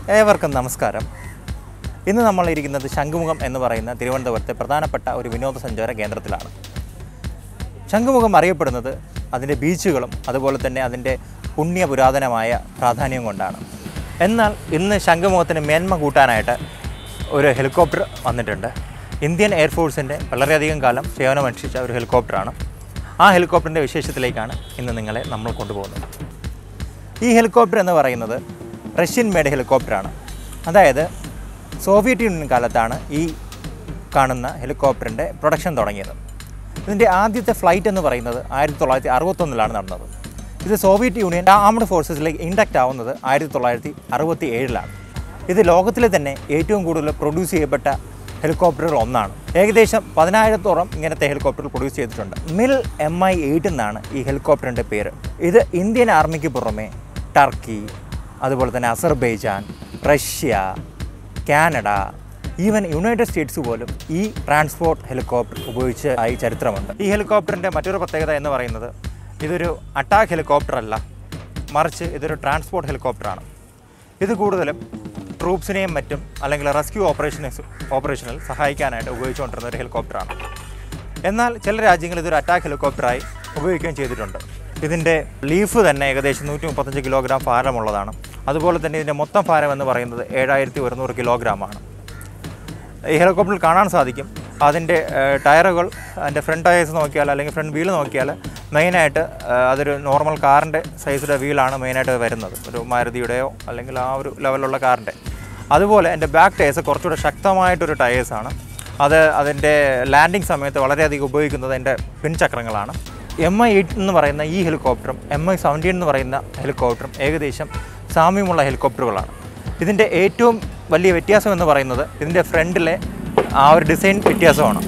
ഏവർക്കും നമസ്കാരം ഇന്ന് നമ്മൾ ഇരിക്കുന്നത് ശംഖുമുഖം എന്ന് പറയുന്ന തിരുവനന്തപുരത്തെ പ്രധാനപ്പെട്ട ഒരു വിനോദസഞ്ചാര കേന്ദ്രത്തിലാണ് ശംഖുമുഖം അറിയപ്പെടുന്നത് അതിൻ്റെ ബീച്ചുകളും അതുപോലെ തന്നെ അതിൻ്റെ പുണ്യ പുരാതനമായ പ്രാധാന്യം കൊണ്ടാണ് എന്നാൽ ഇന്ന് ശംഖുമുഖത്തിന് മേന്മ കൂട്ടാനായിട്ട് ഒരു ഹെലികോപ്റ്റർ വന്നിട്ടുണ്ട് ഇന്ത്യൻ എയർഫോഴ്സിൻ്റെ വളരെയധികം കാലം സേവനമനുഷ്ഠിച്ച ഒരു ഹെലികോപ്റ്ററാണ് ആ ഹെലികോപ്റ്ററിൻ്റെ വിശേഷത്തിലേക്കാണ് ഇന്ന് നിങ്ങളെ നമ്മൾ കൊണ്ടുപോകുന്നത് ഈ ഹെലികോപ്റ്റർ എന്ന് പറയുന്നത് റഷ്യൻ മെയ്ഡ് ഹെലികോപ്റ്ററാണ് അതായത് സോവിയറ്റ് യൂണിയൻ കാലത്താണ് ഈ കാണുന്ന ഹെലികോപ്റ്ററിൻ്റെ പ്രൊഡക്ഷൻ തുടങ്ങിയത് ഇതിൻ്റെ ആദ്യത്തെ ഫ്ലൈറ്റ് എന്ന് പറയുന്നത് ആയിരത്തി തൊള്ളായിരത്തി അറുപത്തൊന്നിലാണ് നടന്നത് ഇത് സോവിയറ്റ് യൂണിയൻ ആംഡ് ഫോഴ്സസിലേക്ക് ഇൻഡക്റ്റ് ആവുന്നത് ആയിരത്തി തൊള്ളായിരത്തി അറുപത്തി ഏഴിലാണ് ഇത് ലോകത്തിലെ തന്നെ ഏറ്റവും കൂടുതൽ പ്രൊഡ്യൂസ് ചെയ്യപ്പെട്ട ഹെലികോപ്റ്ററുകൾ ഒന്നാണ് ഏകദേശം പതിനായിരത്തോളം ഇങ്ങനത്തെ ഹെലികോപ്റ്റർ പ്രൊഡ്യൂസ് ചെയ്തിട്ടുണ്ട് മിൽ എം ഐ എയ്റ്റ് എന്നാണ് ഈ ഹെലികോപ്റ്ററിൻ്റെ പേര് ഇത് ഇന്ത്യൻ ആർമിക്ക് പുറമെ ടർക്കി അതുപോലെ തന്നെ Azerbaijan Russia Canada even United States പോലും ഈ ട്രാൻസ്പോർട്ട് ഹെലികോപ്റ്റർ ഉപയോഗിച്ച് ആയി ചരിത്രമുണ്ട് ഈ ഹെലികോപ്റ്ററിൻ്റെ മറ്റൊരു പ്രത്യേകത എന്ന് പറയുന്നത് ഇതൊരു അറ്റാക്ക് ഹെലികോപ്റ്റർ അല്ല മറിച്ച് ഇതൊരു ട്രാൻസ്പോർട്ട് ഹെലികോപ്റ്ററാണ് ഇത് കൂടുതലും ട്രൂപ്സിനെയും മറ്റും അല്ലെങ്കിൽ റെസ്ക്യൂ ഓപ്പറേഷൻസ് ഓപ്പറേഷനിൽ സഹായിക്കാനായിട്ട് ഉപയോഗിച്ചുകൊണ്ടിരുന്ന ഒരു ഹെലികോപ്റ്ററാണ് എന്നാൽ ചില രാജ്യങ്ങൾ ഇതൊരു അറ്റാക്ക് ഹെലികോപ്റ്ററായി ഉപയോഗിക്കുകയും ചെയ്തിട്ടുണ്ട് ഇതിൻ്റെ ലീഫ് തന്നെ ഏകദേശം നൂറ്റി മുപ്പത്തഞ്ച് കിലോഗ്രാം ഭാരമുള്ളതാണ് അതുപോലെ തന്നെ ഇതിൻ്റെ മൊത്തം ഭാരം എന്ന് പറയുന്നത് ഏഴായിരത്തി ഒരുന്നൂറ് കിലോഗ്രാമാണ് ഈ ഹെലികോപ്റ്ററിൽ കാണാൻ സാധിക്കും അതിൻ്റെ ഏഹ്, ടയറുകൾ അതിൻ്റെ ഫ്രണ്ട് ടയേഴ്സ് നോക്കിയാൽ അല്ലെങ്കിൽ ഫ്രണ്ട് വീൽ നോക്കിയാൽ മെയിനായിട്ട് ഏഹ്, അതൊരു നോർമൽ കാറിൻ്റെ സൈസിലെ വീലാണ് മെയിനായിട്ട് വരുന്നത് ഒരു മാരുതിയുടെയോ അല്ലെങ്കിൽ ആ ഒരു ലെവലുള്ള കാറിൻ്റെ അതുപോലെ എൻ്റെ ബാക്ക് ടയേഴ്സ് കുറച്ചുകൂടെ ശക്തമായിട്ടൊരു ടയേഴ്സാണ് അത് അതിൻ്റെ ലാൻഡിങ് സമയത്ത് വളരെയധികം ഉപയോഗിക്കുന്നത് എൻ്റെ പിൻചക്രങ്ങളാണ് എം ഐ എയ്റ്റ് എന്ന് പറയുന്ന ഈ ഹെലികോപ്റ്ററും എം ഐ സെവൻറ്റീൻ എന്ന് പറയുന്ന ഹെലികോപ്റ്ററും ഏകദേശം സാമ്യമുള്ള ഹെലികോപ്റ്ററുകളാണ് ഇതിൻ്റെ ഏറ്റവും വലിയ വ്യത്യാസം എന്ന് പറയുന്നത് ഇതിൻ്റെ ഫ്രണ്ടിലെ ആ ഒരു ഡിസൈൻ വ്യത്യാസമാണ്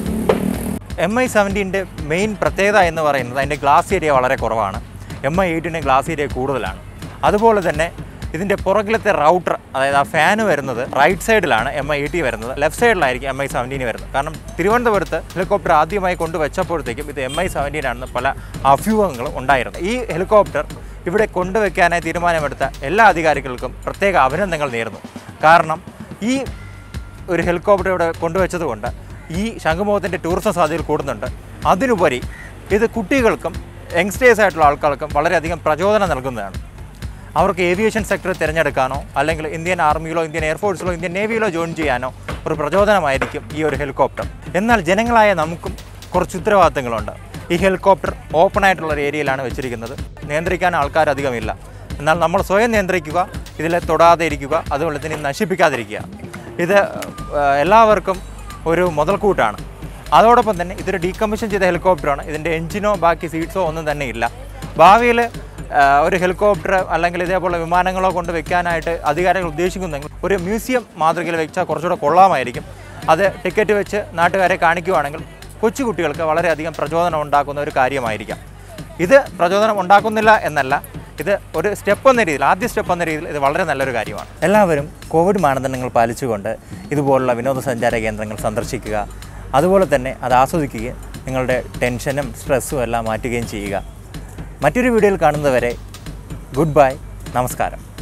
എം ഐ സെവൻറ്റീൻ്റെ മെയിൻ പ്രത്യേകത എന്ന് പറയുന്നത് അതിൻ്റെ ഗ്ലാസ് ഏരിയ വളരെ കുറവാണ് എം ഐ എയ്റ്റിൻ്റെ ഗ്ലാസ് ഏരിയ കൂടുതലാണ് അതുപോലെ തന്നെ ഇതിൻ്റെ പുറകിലത്തെ റൗട്ടർ അതായത് ആ ഫാന് വരുന്നത് റൈറ്റ് സൈഡിലാണ് എം ഐ എയ്റ്റി വരുന്നത് ലെഫ്റ്റ് സൈഡിലായിരിക്കും എം ഐ സെവൻറ്റീന് വരുന്നത് കാരണം തിരുവനന്തപുരത്ത് ഹെലികോപ്റ്റർ ആദ്യമായി കൊണ്ടുവച്ചപ്പോഴത്തേക്കും ഇത് എം ഐ സെവൻറ്റീൻ ആണെന്ന് പല അഭ്യൂഹങ്ങളും ഉണ്ടായിരുന്നു ഈ ഹെലികോപ്റ്റർ ഇവിടെ കൊണ്ടുവയ്ക്കാനായി തീരുമാനമെടുത്ത എല്ലാ അധികാരികൾക്കും പ്രത്യേക അഭിനന്ദനങ്ങൾ നേരുന്നു കാരണം ഈ ഒരു ഹെലികോപ്റ്റർ ഇവിടെ കൊണ്ടുവച്ചത് കൊണ്ട് ഈ ശംഖുമുഖത്തിൻ്റെ ടൂറിസം സാധ്യതകൾ കൂടുന്നുണ്ട് അതിനുപരി ഇത് കുട്ടികൾക്കും യങ്സ്റ്റേഴ്സ് ആയിട്ടുള്ള ആൾക്കാർക്കും വളരെയധികം പ്രചോദനം നൽകുന്നതാണ് അവർക്ക് ഏവിയേഷൻ സെക്ടർ തിരഞ്ഞെടുക്കാനോ അല്ലെങ്കിൽ ഇന്ത്യൻ ആർമിയിലോ ഇന്ത്യൻ എയർഫോഴ്സിലോ ഇന്ത്യൻ നേവിയിലോ ജോയിൻ ചെയ്യാനോ ഒരു പ്രചോദനമായിരിക്കും ഈ ഒരു ഹെലികോപ്റ്റർ എന്നാൽ ജനങ്ങളായ നമുക്കും കുറച്ച് ഉത്തരവാദിത്തങ്ങളുണ്ട് ഈ ഹെലികോപ്റ്റർ ഓപ്പൺ ആയിട്ടുള്ള ഒരു ഏരിയയിലാണ് വെച്ചിരിക്കുന്നത് നിയന്ത്രിക്കാൻ ആൾക്കാർ അധികമില്ല എന്നാൽ നമ്മൾ സ്വയം നിയന്ത്രിക്കുക ഇതിലെ തൊടാതെ ഇരിക്കുക അതുപോലെ തന്നെ നശിപ്പിക്കാതിരിക്കുക ഇത് ഏഹ്, എല്ലാവർക്കും ഒരു മുതൽക്കൂട്ടാണ് അതോടൊപ്പം തന്നെ ഇതൊരു ഡീകമ്മീഷൻ ചെയ്ത ഹെലികോപ്റ്ററാണ് ഇതിൻ്റെ എഞ്ചിനോ ബാക്കി സീറ്റ്സോ ഒന്നും തന്നെ ഇല്ല ഭാവിയിൽ ഒരു ഹെലികോപ്റ്റർ അല്ലെങ്കിൽ ഇതേപോലെ വിമാനങ്ങളോ കൊണ്ട് വെക്കാനായിട്ട് അധികാരികൾ ഉദ്ദേശിക്കുന്നെങ്കിൽ ഒരു മ്യൂസിയം മാതൃകയിൽ വെച്ചാൽ കുറച്ചുകൂടെ കൊള്ളാമായിരിക്കും അത് ടിക്കറ്റ് വെച്ച് നാട്ടുകാരെ കാണിക്കുവാണെങ്കിൽ കൊച്ചുകുട്ടികൾക്ക് വളരെയധികം പ്രചോദനം ഉണ്ടാക്കുന്ന ഒരു കാര്യമായിരിക്കാം ഇത് പ്രചോദനം ഉണ്ടാക്കുന്നില്ല എന്നല്ല ഇത് ഒരു സ്റ്റെപ്പ് എന്ന രീതിയിൽ ആദ്യ സ്റ്റെപ്പ് എന്ന രീതിയിൽ ഇത് വളരെ നല്ലൊരു കാര്യമാണ് എല്ലാവരും കോവിഡ് മാനദണ്ഡങ്ങൾ പാലിച്ചുകൊണ്ട് ഇതുപോലുള്ള വിനോദസഞ്ചാര കേന്ദ്രങ്ങൾ സന്ദർശിക്കുക അതുപോലെ തന്നെ അത് ആസ്വദിക്കുകയും നിങ്ങളുടെ ടെൻഷനും സ്ട്രെസ്സും എല്ലാം മാറ്റുകയും ചെയ്യുക മറ്റൊരു വീഡിയോയിൽ കാണുന്നതുവരെ ഗുഡ് ബൈ നമസ്കാരം